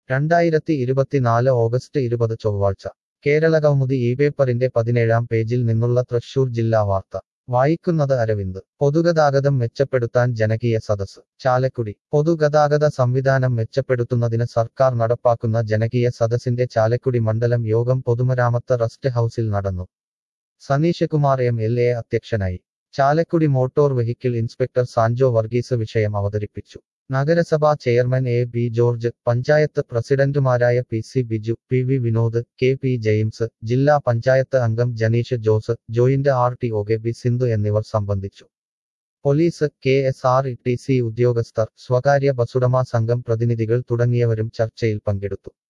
രണ്ടായിരത്തി ഇരുപത്തിനാല് ഓഗസ്റ്റ് ഇരുപത് ചൊവ്വാഴ്ച കേരളകൗമുദി ഈ പേപ്പറിന്റെ പതിനേഴാം പേജിൽ നിന്നുള്ള തൃശൂർ ജില്ലാ വാർത്ത വായിക്കുന്നത് അരവിന്ദ് പൊതുഗതാഗതം മെച്ചപ്പെടുത്താൻ ജനകീയ സദസ് ചാലക്കുടി പൊതുഗതാഗത സംവിധാനം മെച്ചപ്പെടുത്തുന്നതിന് സർക്കാർ നടപ്പാക്കുന്ന ജനകീയ സദസ്സിന്റെ ചാലക്കുടി മണ്ഡലം യോഗം പൊതുമരാമത്ത് റസ്റ്റ് ഹൌസിൽ നടന്നു Saneesh Kumar M L A അധ്യക്ഷനായി Chalakudy motor vehicle inspector Sanjo Varghese വിഷയം അവതരിപ്പിച്ചു നഗരസഭാ chairman A B George panchayat പ്രസിഡന്റുമാരായ P C Biju P V Vinod K P James ജില്ലാ പഞ്ചായത്ത് അംഗം Janeesh Jose joint R T O K B Sindhu എന്നിവർ സംബന്ധിച്ചു police K S R T C ഉദ്യോഗസ്ഥർ സ്വകാര്യ ബസുടമ സംഘം പ്രതിനിധികൾ തുടങ്ങിയവരും ചർച്ചയിൽ പങ്കെടുത്തു